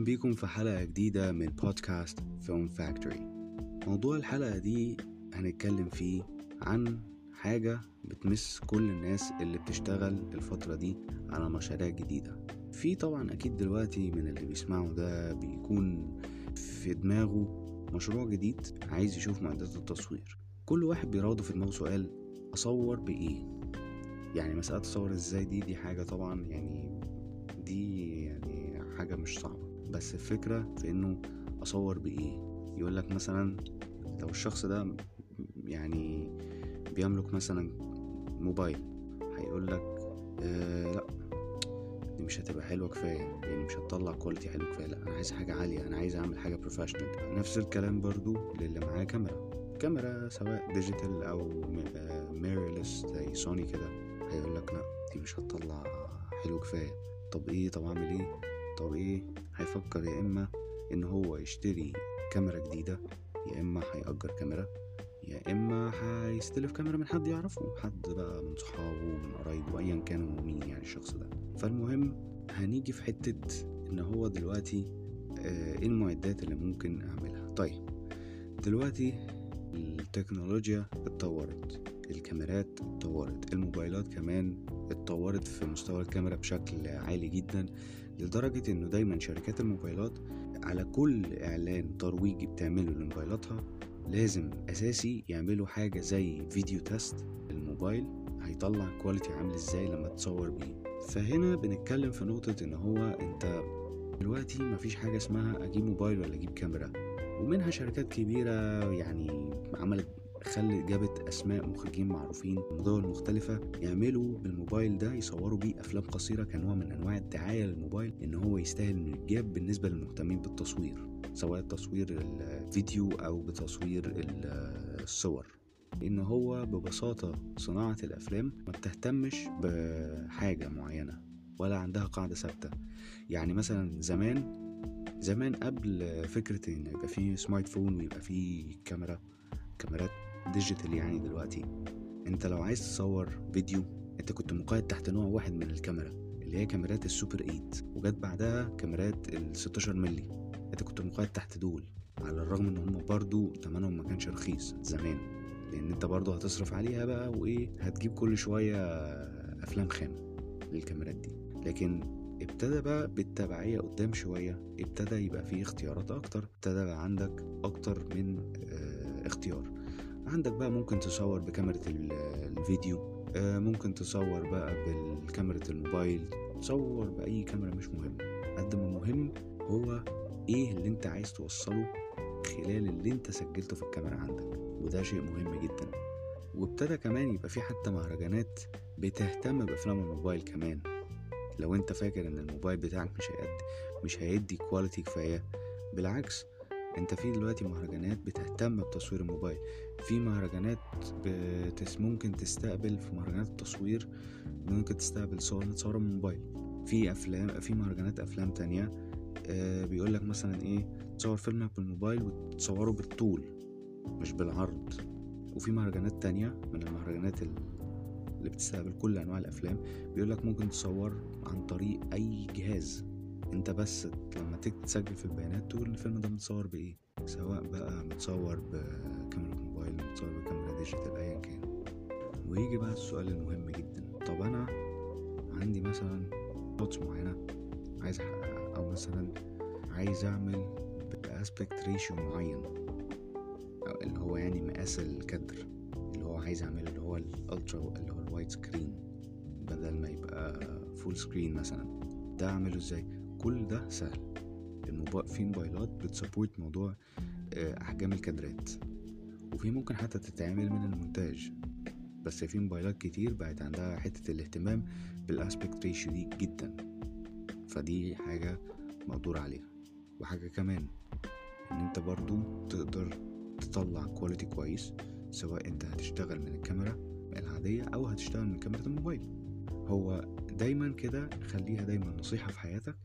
أهلا بيكم في حلقة جديدة من بودكاست فيلم فاكتوري موضوع الحلقة دي هنتكلم فيه عن حاجة بتمس كل الناس اللي بتشتغل الفترة دي على مشاريع جديدة في طبعا أكيد دلوقتي من اللي بيسمعوا ده بيكون في دماغه مشروع جديد عايز يشوف معدات التصوير كل واحد بيراوده في دماغه سؤال أصور بإيه يعني مسألة أصور إزاي دي دي حاجة طبعا يعني دي يعني حاجة مش صعبة بس الفكرة في إنه أصور بإيه يقولك مثلا لو الشخص ده يعني بيملك مثلا موبايل هيقولك آه لا دي مش هتبقى حلوة كفاية يعني مش هتطلع كواليتي حلو كفاية لا أنا عايز حاجة عالية أنا عايز أعمل حاجة بروفيشنال نفس الكلام برضو للي معاه كاميرا كاميرا سواء ديجيتال أو ميرلس زي سوني كده هيقولك لا دي مش هتطلع حلو كفاية طب ايه طب اعمل ايه طب ايه هيفكر يا اما ان هو يشتري كاميرا جديدة يا اما هيأجر كاميرا يا اما هيستلف كاميرا من حد يعرفه حد بقى من صحابه من قرايبه ايا كان هو مين يعني الشخص ده فالمهم هنيجي في حتة ان هو دلوقتي آه، ايه المعدات اللي ممكن اعملها طيب دلوقتي التكنولوجيا اتطورت الكاميرات اتطورت الموبايلات كمان اتطورت في مستوى الكاميرا بشكل عالي جدا لدرجة انه دايما شركات الموبايلات على كل اعلان ترويجي بتعمله لموبايلاتها لازم اساسي يعملوا حاجة زي فيديو تيست للموبايل هيطلع كواليتي عامل ازاي لما تصور بيه فهنا بنتكلم في نقطة ان هو انت دلوقتي مفيش حاجة اسمها اجيب موبايل ولا اجيب كاميرا ومنها شركات كبيرة يعني عملت خلت جابت اسماء مخرجين معروفين من دول مختلفة يعملوا بالموبايل ده يصوروا بيه افلام قصيرة كنوع من انواع الدعاية للموبايل ان هو يستاهل انه يتجاب بالنسبة للمهتمين بالتصوير سواء تصوير الفيديو او بتصوير الصور ان هو ببساطة صناعة الافلام ما بتهتمش بحاجة معينة ولا عندها قاعدة ثابتة يعني مثلا زمان زمان قبل فكرة ان يبقى فيه سمارت فون ويبقى فيه كاميرا كاميرات ديجيتال يعني دلوقتي انت لو عايز تصور فيديو انت كنت مقيد تحت نوع واحد من الكاميرا اللي هي كاميرات السوبر 8 وجت بعدها كاميرات ال 16 ملي انت كنت مقيد تحت دول على الرغم ان هم برضو تمنهم ما كانش رخيص زمان لان انت برضو هتصرف عليها بقى وايه هتجيب كل شوية افلام خام للكاميرات دي لكن ابتدى بقى بالتبعية قدام شوية ابتدى يبقى فيه اختيارات اكتر ابتدى بقى عندك اكتر من اه اختيار عندك بقى ممكن تصور بكاميرا الفيديو اه ممكن تصور بقى بالكاميرا الموبايل تصور بأي كاميرا مش مهم قد ما مهم هو ايه اللي انت عايز توصله خلال اللي انت سجلته في الكاميرا عندك وده شيء مهم جدا وابتدى كمان يبقى في حتى مهرجانات بتهتم بافلام الموبايل كمان لو انت فاكر ان الموبايل بتاعك مش هيدي مش هيدي كواليتي كفايه بالعكس انت في دلوقتي مهرجانات بتهتم بتصوير الموبايل في مهرجانات بتس ممكن تستقبل في مهرجانات التصوير ممكن تستقبل صور تصورها من الموبايل في افلام في مهرجانات افلام تانية آه بيقولك مثلا ايه تصور فيلمك بالموبايل وتصوره بالطول مش بالعرض وفي مهرجانات تانية من المهرجانات اللي بتستقبل كل انواع الافلام بيقولك ممكن تصور عن طريق اي جهاز انت بس لما تيجي تسجل في البيانات تقول الفيلم ده متصور بايه سواء بقى متصور بكاميرا موبايل متصور بكاميرا ديجيتال ايا كان ويجي بقى السؤال المهم جدا طب انا عندي مثلا شوتس معينه عايز احققها او مثلا عايز اعمل باسبكت ريشيو معين أو اللي هو يعني مقاس الكادر اللي هو عايز اعمله اللي هو الالترا اللي هو الوايت سكرين بدل ما يبقى فول سكرين مثلا ده اعمله ازاي كل ده سهل الموبايل في موبايلات بتسبورت موضوع احجام الكادرات وفي ممكن حتى تتعمل من المونتاج بس في موبايلات كتير بقت عندها حتة الاهتمام بالاسبكت ريشيو دي جدا فدي حاجة مقدور عليها وحاجة كمان ان انت برضو تقدر تطلع كواليتي كويس سواء انت هتشتغل من الكاميرا العادية او هتشتغل من كاميرا الموبايل هو دايما كده خليها دايما نصيحة في حياتك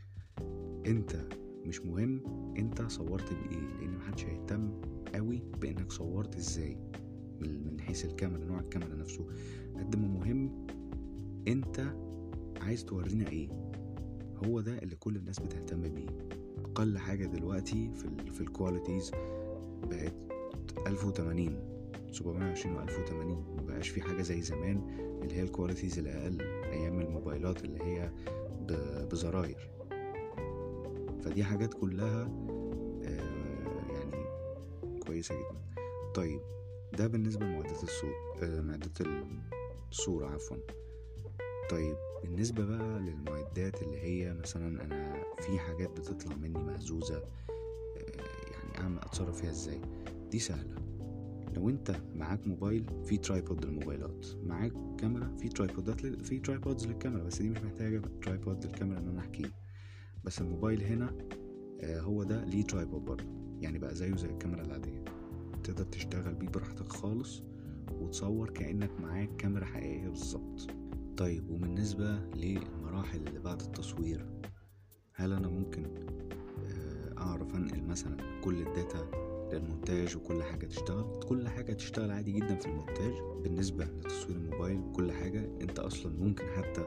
انت مش مهم انت صورت بايه لان محدش هيهتم قوي بانك صورت ازاي من حيث الكاميرا نوع الكاميرا نفسه قد ما مهم انت عايز تورينا ايه هو ده اللي كل الناس بتهتم بيه اقل حاجه دلوقتي في ال في الكواليتيز بقت 1080 720 و 1080 مبقاش في حاجه زي زمان اللي هي الكواليتيز الاقل ايام الموبايلات اللي هي بزراير فدي حاجات كلها آه يعني كويسه جدا طيب ده بالنسبه لمعدات الصوت آه معدات الصوره عفوا طيب بالنسبة بقى للمعدات اللي هي مثلا أنا في حاجات بتطلع مني مهزوزة يعني أعمل أتصرف فيها إزاي دي سهلة لو انت معاك موبايل في ترايبود للموبايلات معاك كاميرا في ترايبودات ل... في ترايبودز للكاميرا بس دي مش محتاجة ترايبود للكاميرا ان انا احكيه بس الموبايل هنا آه هو ده ليه ترايبود برضه يعني بقى زيه زي الكاميرا العادية تقدر تشتغل بيه براحتك خالص وتصور كأنك معاك كاميرا حقيقية بالظبط طيب وبالنسبة للمراحل اللي بعد التصوير هل أنا ممكن أعرف أنقل مثلا كل الداتا للمونتاج وكل حاجة تشتغل كل حاجة تشتغل عادي جدا في المونتاج بالنسبة لتصوير الموبايل وكل حاجة انت اصلا ممكن حتى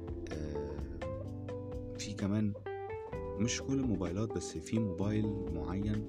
في كمان مش كل الموبايلات بس في موبايل معين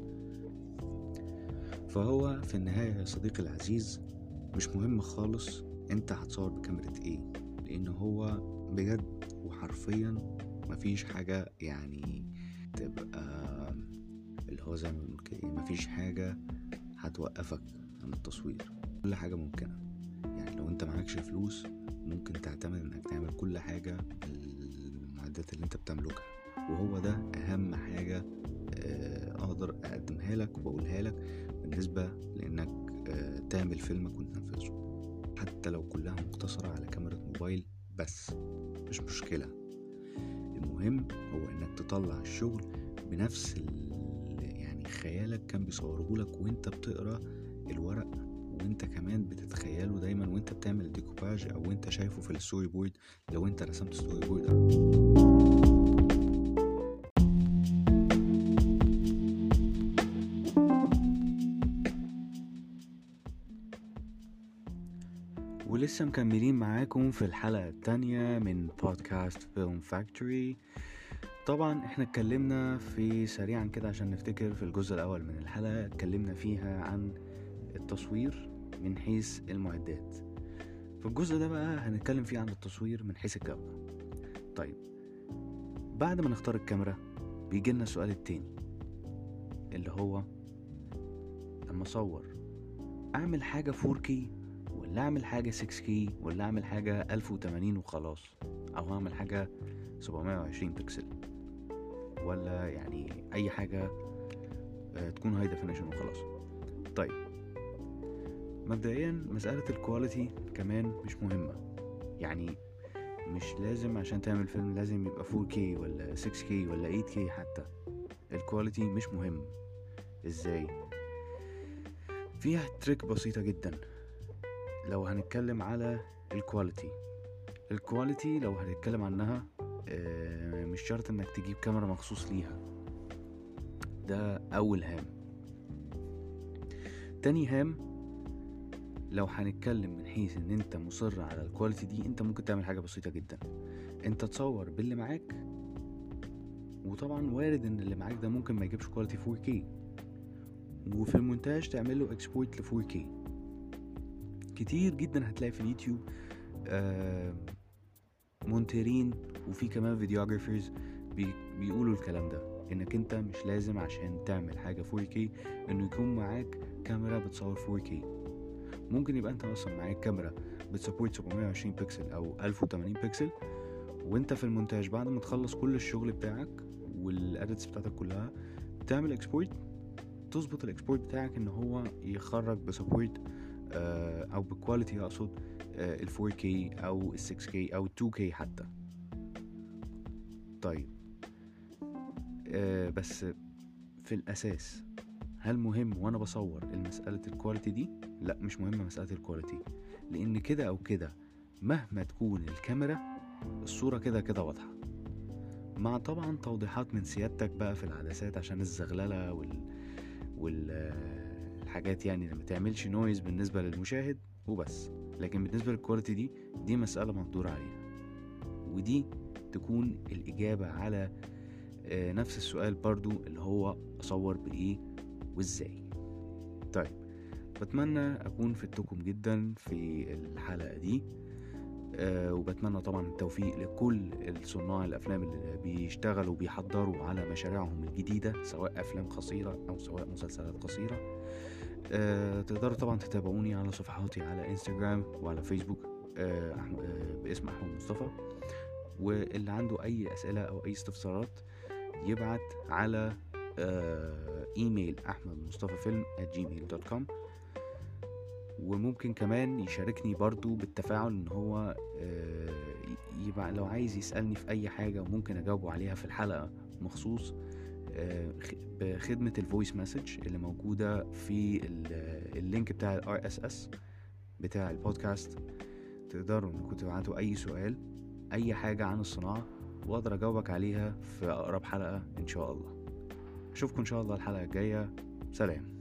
فهو في النهاية يا صديقي العزيز مش مهم خالص انت هتصور بكاميرا ايه لان هو بجد وحرفيا مفيش حاجة يعني تبقى اللي هو زي ما بنقول كده مفيش حاجة هتوقفك عن التصوير كل حاجة ممكنة يعني لو انت معكش فلوس ممكن تعتمد انك تعمل كل حاجة بالمعدات اللي انت بتملكها وهو ده اهم حاجة اقدر اقدمها لك وبقولها لك بالنسبة لانك تعمل فيلمك وتنفذه حتى لو كلها مقتصرة على كاميرا موبايل بس مش مشكلة المهم هو انك تطلع الشغل بنفس يعني خيالك كان بيصوره لك وانت بتقرا الورق وانت كمان بتتخيله دايما وانت بتعمل الديكوباج او انت شايفه في الستوري بورد لو انت رسمت ستوري بورد ولسه مكملين معاكم في الحلقة التانية من بودكاست فيلم فاكتوري طبعا احنا اتكلمنا في سريعا كده عشان نفتكر في الجزء الاول من الحلقة اتكلمنا فيها عن التصوير من حيث المعدات في الجزء ده بقى هنتكلم فيه عن التصوير من حيث الجودة طيب بعد ما نختار الكاميرا بيجي لنا السؤال التاني اللي هو لما اصور اعمل حاجة 4K ولا اعمل حاجة 6K ولا اعمل حاجة 1080 وخلاص او اعمل حاجة 720 بكسل ولا يعني اي حاجة تكون هاي ديفينيشن وخلاص طيب مبدئيا مسألة الكواليتي كمان مش مهمة يعني مش لازم عشان تعمل فيلم لازم يبقى 4K ولا 6K ولا 8K حتى الكواليتي مش مهم ازاي فيها تريك بسيطة جدا لو هنتكلم على الكواليتي الكواليتي لو هنتكلم عنها مش شرط انك تجيب كاميرا مخصوص ليها ده اول هام تاني هام لو هنتكلم من حيث ان انت مصر على الكواليتي دي انت ممكن تعمل حاجه بسيطه جدا انت تصور باللي معاك وطبعا وارد ان اللي معاك ده ممكن ما يجيبش كواليتي 4K وفي المونتاج تعمل له اكسبورت ل 4K كتير جدا هتلاقي في اليوتيوب آه مونترين وفي كمان فيديوجرافرز بي بيقولوا الكلام ده انك انت مش لازم عشان تعمل حاجه 4K انه يكون معاك كاميرا بتصور 4K ممكن يبقى انت اصلا معاك كاميرا بتسبورت 720 بكسل او 1080 بكسل وانت في المونتاج بعد ما تخلص كل الشغل بتاعك والاديتس بتاعتك كلها تعمل اكسبورت تظبط الاكسبورت بتاعك ان هو يخرج بسبورت او بكواليتي اقصد ال 4K او ال 6K او ال 2K حتى طيب بس في الاساس هل مهم وانا بصور المسألة الكواليتي دي لا مش مهمة مسألة الكواليتي لان كده او كده مهما تكون الكاميرا الصورة كده كده واضحة مع طبعا توضيحات من سيادتك بقى في العدسات عشان الزغللة وال, وال... الحاجات يعني اللي ما تعملش نويز بالنسبة للمشاهد وبس لكن بالنسبة للكواليتي دي دي مسألة مقدور عليها ودي تكون الإجابة على آه، نفس السؤال برضو اللي هو اصور بايه وازاي طيب بتمنى اكون فدتكم جدا في الحلقة دي أه وبتمنى طبعا التوفيق لكل الصناع الافلام اللي بيشتغلوا وبيحضروا على مشاريعهم الجديدة سواء افلام قصيرة او سواء مسلسلات قصيرة أه تقدروا طبعا تتابعوني على صفحاتي على انستجرام وعلى فيسبوك أه أه باسم احمد مصطفى واللي عنده اي اسئلة او اي استفسارات يبعت على آه ايميل احمد مصطفى فيلم gmail.com وممكن كمان يشاركني برضو بالتفاعل ان هو آه يبقى لو عايز يسألني في اي حاجة وممكن اجاوبه عليها في الحلقة مخصوص آه بخدمة الفويس مسج اللي موجودة في اللينك بتاع الار اس اس بتاع البودكاست تقدروا انكم تبعتوا اي سؤال اي حاجة عن الصناعة واقدر اجاوبك عليها في اقرب حلقة ان شاء الله اشوفكم ان شاء الله الحلقة الجاية سلام